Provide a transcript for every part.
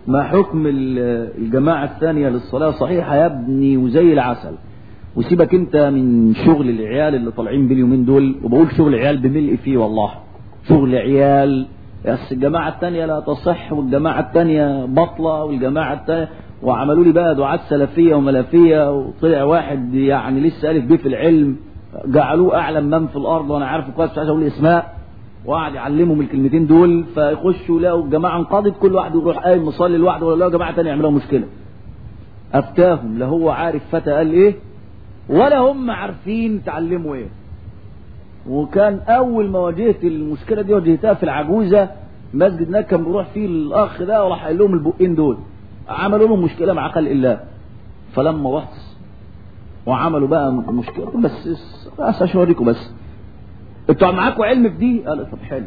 ما حكم ال- الجماعة الثانية للصلاة صحيحة يا ابني وزي العسل وسيبك انت من شغل العيال اللي طالعين باليومين دول وبقول شغل عيال بملء فيه والله شغل عيال بس الجماعة الثانية لا تصح والجماعة الثانية بطلة والجماعة الثانية وعملوا لي بقى دعاة سلفية وملفية وطلع واحد يعني لسه ألف بيه في العلم جعلوه أعلم من في الأرض وأنا عارف كويس مش عايز أقول اسماء وقعد يعلمهم الكلمتين دول فيخشوا يلاقوا الجماعة انقضت كل واحد يروح قايم مصلي لوحده ولا لا جماعة تانية يعملوا مشكلة أفتاهم لا هو عارف فتى قال إيه ولا هم عارفين تعلموا إيه وكان أول ما واجهت المشكلة دي واجهتها في العجوزة مسجد هناك كان بيروح فيه الأخ ده وراح قال لهم البقين دول عملوا لهم مشكلة مع خلق الله فلما رحت وعملوا بقى مشكلة بس بس عشان اوريكم بس انتوا معاكم علم في دي؟ قال طب حلو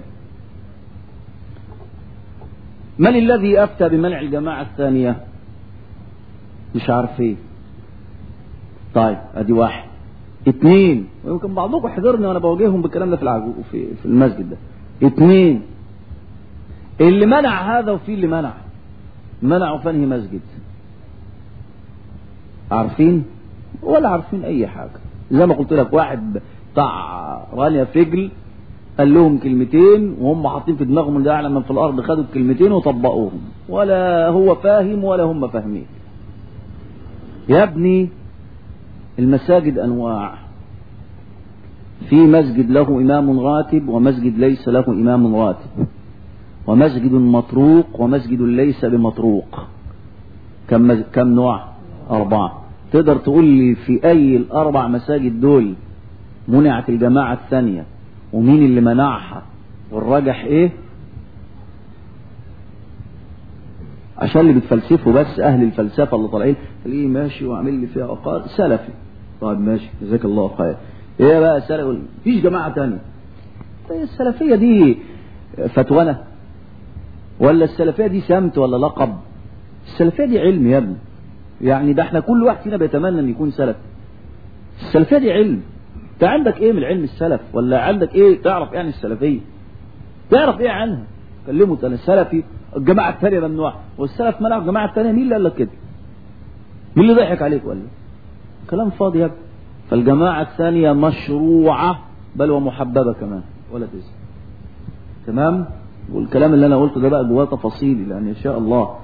من الذي افتى بمنع الجماعة الثانية؟ مش عارفين طيب ادي واحد اثنين ويمكن بعضكم حضرني وانا بواجههم بالكلام ده في العجو في في المسجد ده اثنين اللي منع هذا وفي اللي منع منعوا في انهي مسجد عارفين ولا عارفين اي حاجه زي ما قلت لك واحد بتاع رانيا فجل قال لهم كلمتين وهم حاطين في دماغهم ان ده اعلى من في الارض خدوا الكلمتين وطبقوهم ولا هو فاهم ولا هم فاهمين يا ابني المساجد انواع في مسجد له امام راتب ومسجد ليس له امام راتب ومسجد مطروق ومسجد ليس بمطروق كم مز... كم نوع أربعة تقدر تقول لي في أي الأربع مساجد دول منعت الجماعة الثانية ومين اللي منعها والرجح إيه عشان اللي بتفلسفوا بس أهل الفلسفة اللي طالعين ليه ماشي وعامل لي فيها أقال سلفي طيب ماشي جزاك الله خير إيه بقى سلفي مفيش جماعة تانية طيب السلفية دي فتوانة ولا السلفية دي سمت ولا لقب السلفية دي علم يا ابني يعني ده احنا كل واحد فينا بيتمنى ان يكون سلف السلفية دي علم انت عندك ايه من علم السلف ولا عندك ايه تعرف يعني السلفية تعرف ايه عنها كلمه انا السلفي الجماعة الثانية ممنوع والسلف منع الجماعة الثانية مين اللي قال لك كده مين اللي ضحك عليك ولا كلام فاضي يا ابني فالجماعة الثانية مشروعة بل ومحببة كمان ولا تزهق تمام والكلام اللي انا قلته ده بقى جواه تفاصيل لان ان شاء الله